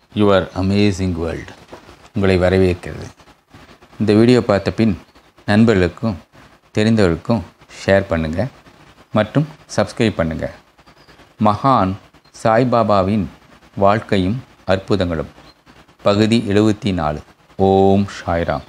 your amazing world உங்களை வரவேற்கிறது இந்த வீடியோ பார்த்த பின் நண்பர்களுக்கும் தெரிந்தவர்களுக்கும் ஷேர் பண்ணுங்கள் மற்றும் சப்ஸ்கிரைப் பண்ணுங்கள் மகான் சாய்பாபாவின் வாழ்க்கையும் அற்புதங்களும் பகுதி எழுபத்தி நாலு ஓம் சாய்ராம்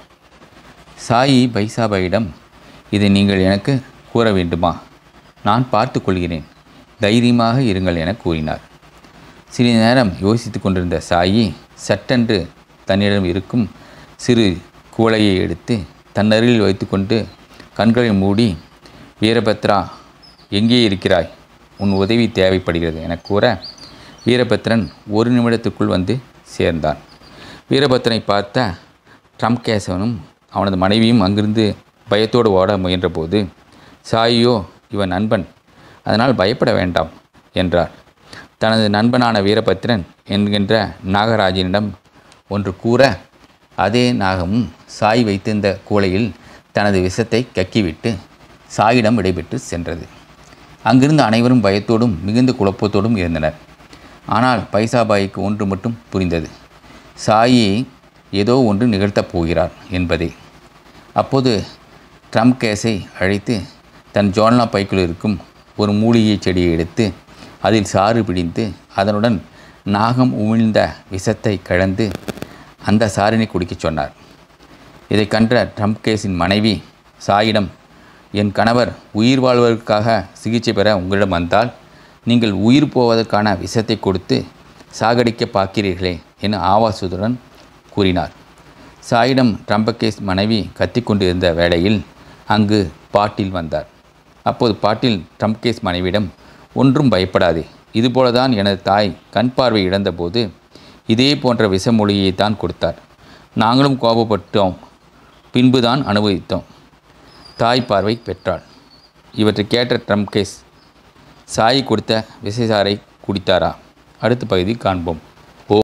சாயி பைசாபாயிடம் இதை நீங்கள் எனக்கு கூற வேண்டுமா நான் பார்த்து கொள்கிறேன் தைரியமாக இருங்கள் என கூறினார் சிறிது நேரம் யோசித்து கொண்டிருந்த சாயி சட்டென்று தன்னிடம் இருக்கும் சிறு குவளையை எடுத்து தன்னருகில் வைத்துக்கொண்டு கண்களை மூடி வீரபத்ரா எங்கே இருக்கிறாய் உன் உதவி தேவைப்படுகிறது என கூற வீரபத்ரன் ஒரு நிமிடத்துக்குள் வந்து சேர்ந்தான் வீரபத்ரனை பார்த்த ட்ரம்கேசவனும் அவனது மனைவியும் அங்கிருந்து பயத்தோடு ஓட முயன்றபோது சாயியோ இவன் நண்பன் அதனால் பயப்பட வேண்டாம் என்றார் தனது நண்பனான வீரபத்ரன் என்கின்ற நாகராஜனிடம் ஒன்று கூற அதே நாகமும் சாய் வைத்திருந்த கூளையில் தனது விஷத்தை கக்கிவிட்டு சாயிடம் விடைபெற்று சென்றது அங்கிருந்த அனைவரும் பயத்தோடும் மிகுந்த குழப்பத்தோடும் இருந்தனர் ஆனால் பைசாபாய்க்கு ஒன்று மட்டும் புரிந்தது சாயி ஏதோ ஒன்று நிகழ்த்தப் போகிறார் என்பதே அப்போது ட்ரம்ப் கேஸை அழைத்து தன் ஜோல்னா பைக்குள் இருக்கும் ஒரு மூலிகை செடியை எடுத்து அதில் சாறு பிடித்து அதனுடன் நாகம் உமிழ்ந்த விஷத்தை கலந்து அந்த சாரினை குடிக்கச் சொன்னார் இதை கண்ட ட்ரம்ப் கேஸின் மனைவி சாயிடம் என் கணவர் உயிர் வாழ்வதற்காக சிகிச்சை பெற உங்களிடம் வந்தால் நீங்கள் உயிர் போவதற்கான விஷத்தை கொடுத்து சாகடிக்க பார்க்கிறீர்களே என ஆவாசத்துடன் கூறினார் சாயிடம் ட்ரம்பகேஸ் மனைவி கத்திக்கொண்டிருந்த வேளையில் அங்கு பாட்டில் வந்தார் அப்போது பாட்டில் ட்ரம்ப்கேஸ் மனைவியிடம் ஒன்றும் பயப்படாதே இதுபோலதான் எனது தாய் கண் பார்வை இழந்தபோது இதே போன்ற விஷமொழியை தான் கொடுத்தார் நாங்களும் கோபப்பட்டோம் பின்புதான் அனுபவித்தோம் தாய் பார்வை பெற்றாள் இவற்றை கேட்ட ட்ரம்ப்கேஸ் சாய் கொடுத்த விசைசாரை குடித்தாரா அடுத்த பகுதி காண்போம்